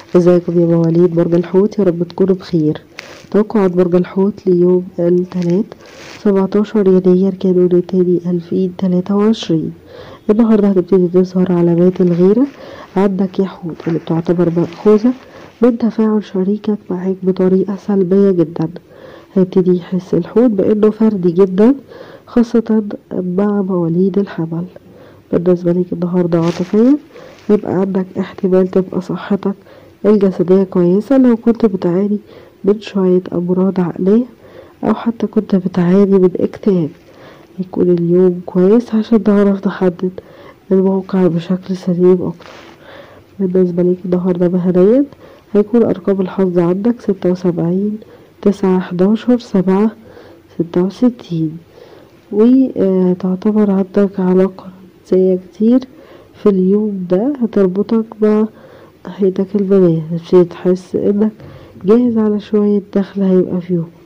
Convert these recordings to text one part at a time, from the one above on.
ازيكم يا مواليد برج الحوت يا رب تكونوا بخير توقعات برج الحوت ليوم الثلاث 17 يناير كانون التاني 2023 النهاردة هتبتدي تظهر علامات الغيرة عندك يا حوت اللي بتعتبر مأخوذة من تفاعل شريكك معاك بطريقة سلبية جدا هيبتدي يحس الحوت بأنه فردي جدا خاصة مع مواليد الحمل بالنسبة ليك النهاردة عاطفيا يبقى عندك احتمال تبقى صحتك الجسدية كويسة لو كنت بتعاني من شوية أمراض عقلية أو حتى كنت بتعاني من اكتئاب يكون اليوم كويس عشان تعرف تحدد الموقع بشكل سليم أكتر بالنسبة ليك النهاردة مهنيا هيكون أرقام الحظ عندك ستة وسبعين تسعة حداشر سبعة ستة وستين وتعتبر عندك علاقة زي كتير في اليوم ده هتربطك مع ناحيتك المالية تبتدي تحس انك جاهز على شوية دخل هيبقى في يومك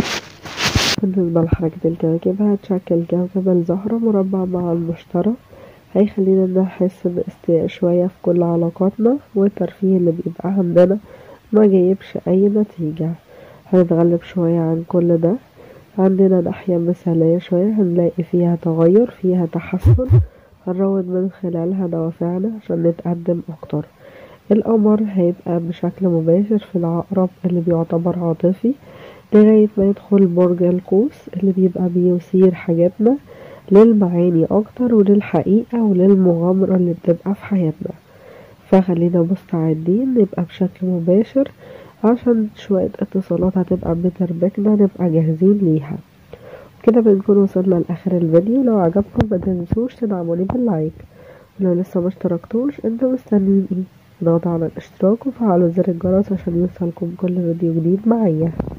بالنسبة لحركة الكواكب هتشكل كوكب الزهرة مربع مع المشتري هيخلينا نحس باستياء شوية في كل علاقاتنا والترفيه اللي بيبقى عندنا ما جايبش أي نتيجة هنتغلب شوية عن كل ده عندنا ناحية مثالية شوية هنلاقي فيها تغير فيها تحسن هنروض من خلالها دوافعنا عشان نتقدم أكتر القمر هيبقى بشكل مباشر في العقرب اللي بيعتبر عاطفي لغاية ما يدخل برج القوس اللي بيبقى بيثير حاجاتنا للمعاني أكتر وللحقيقة وللمغامرة اللي بتبقى في حياتنا فخلينا مستعدين نبقى بشكل مباشر عشان شوية اتصالات هتبقى بتربكنا نبقى جاهزين ليها كده بنكون وصلنا لآخر الفيديو لو عجبكم متنسوش تدعموني باللايك ولو لسه مشتركتوش انتوا مستنيين ايه اضغطوا على الاشتراك وفعلوا زر الجرس عشان يوصلكم كل فيديو جديد معايا